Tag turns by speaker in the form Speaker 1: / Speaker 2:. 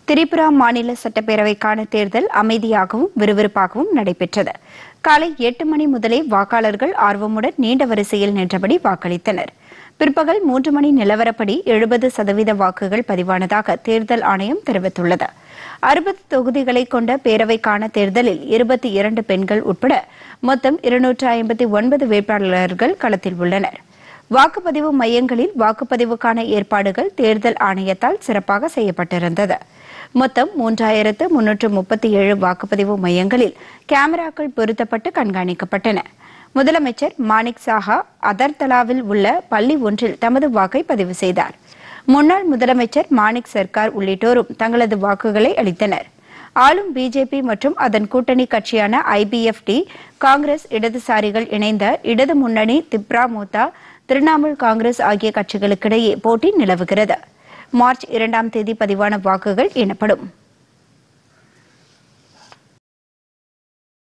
Speaker 1: திரிபுரா மாநில சட்டப்பேரவைக்கான தேர்தல் அமைதியாகவும் விறுவிறுப்பாகவும் நடைபெற்றது காலை எட்டு மணி முதலே வாக்காளர்கள் ஆர்வமுடன் நீண்ட வரிசையில் நின்றபடி வாக்களித்தனர் பிற்பகல் மூன்று மணி நிலவரப்படி எழுபது சதவீத வாக்குகள் பதிவானதாக தேர்தல் ஆணையம் தெரிவித்துள்ளது அறுபது தொகுதிகளை கொண்ட பேரவைக்கான தேர்தலில் இருபத்தி இரண்டு பெண்கள் உட்பட மொத்தம் இருநூற்று ஐம்பத்தி ஒன்பது வேட்பாளர்கள் களத்தில் உள்ளனர் வாக்குப்பதிவு மையங்களில் வாக்குப்பதிவுக்கான ஏற்பாடுகள் தேர்தல் ஆணையத்தால் சிறப்பாக செய்யப்பட்டிருந்தது மொத்தம் மூன்றாயிரத்து முன்னூற்று முப்பத்தி ஏழு வாக்குப்பதிவு மையங்களில் கேமராக்கள் பொருத்தப்பட்டு கண்காணிக்கப்பட்டன முதலமைச்சர் மாணிக் சாஹா அதர்தலாவில் உள்ள பள்ளி ஒன்றில் தமது வாக்கை பதிவு செய்தார் முன்னாள் முதலமைச்சர் மாணிக் சர்க்கார் உள்ளிட்டோரும் தங்களது வாக்குகளை அளித்தனர் ஆளும் பிஜேபி மற்றும் அதன் கூட்டணி கட்சியான ஐபிஎஃப்டி காங்கிரஸ் இடதுசாரிகள் இணைந்த இடது முன்னணி திப்ரா மூத்தா திரிணாமுல் காங்கிரஸ் ஆகிய கட்சிகளுக்கிடையே போட்டி நிலவுகிறது மார்ச் இரண்டாம் தேதி பதிவான வாக்குகள் எண்ணப்படும்